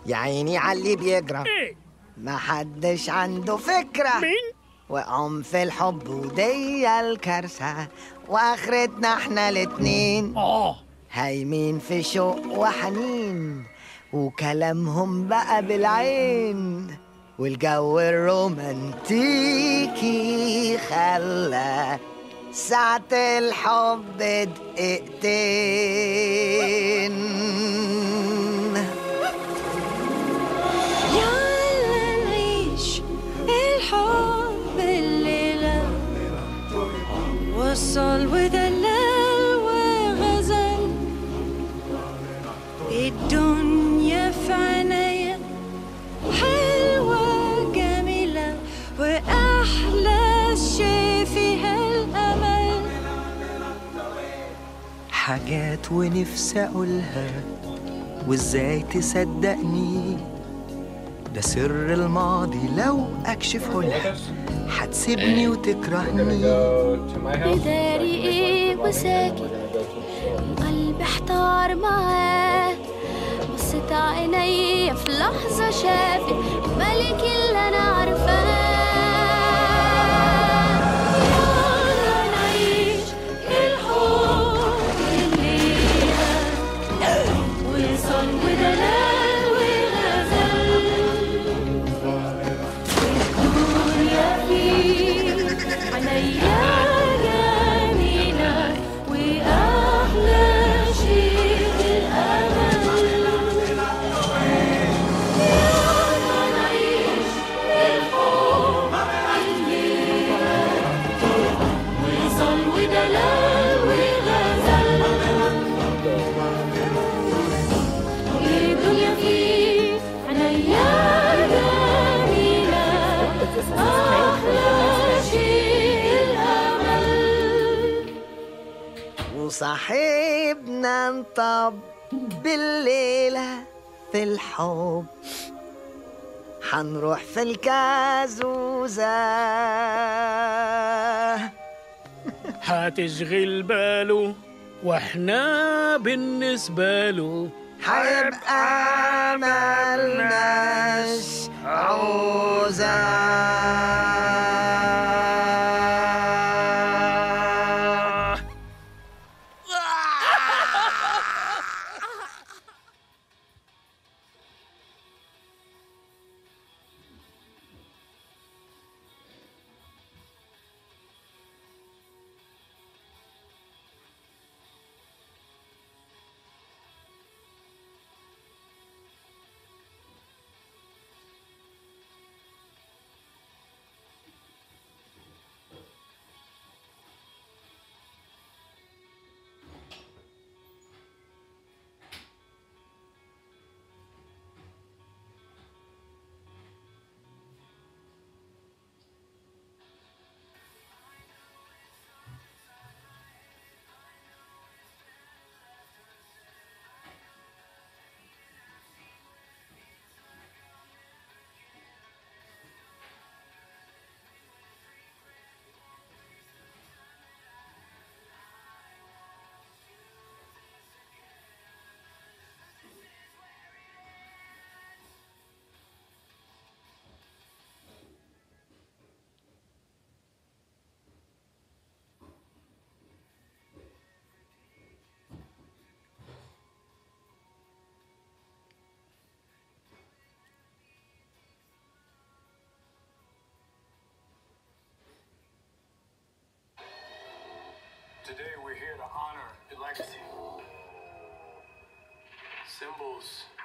يا عيني عاللي بيجرى ايه ما حدش عنده فكرة مين وقعهم في الحب ودي الكارثة واخرتنا احنا الاتنين اه هايمين في شوق وحنين وكلامهم بقى بالعين والجو الرومانتيكي خلى ساعة الحب دقيقتين يلا نعيش الحب الليلة وصل ودلال وغزل الدنيا في عينيا حلوة جميلة وأحلى شي فيها الأمل حاجات ونفسي اقولها وازاي تصدقني ده سر الماضي لو اكشفه لها هتسيبني وتكرهني بداري ايه وساكت القلب احتار معاه بصت عيني في لحظة شافت الملك اللي انا عارفاه يلا نعيش الحب الليلة وصل ودلال وغزل الدنيا فيه عينيا جميلة وأحلى شيء الأمل يلا نعيش الحب الليلة وصل ودلال وغزل الدنيا فيه عينيا جميلة أحلى شيء الأمل وصاحبنا انطب بالليلة في الحب حنروح في الكازوزة هتشغل باله واحنا بالنسبة له هيبقى ملناش عوزة Today we're here to honor your legacy. Symbols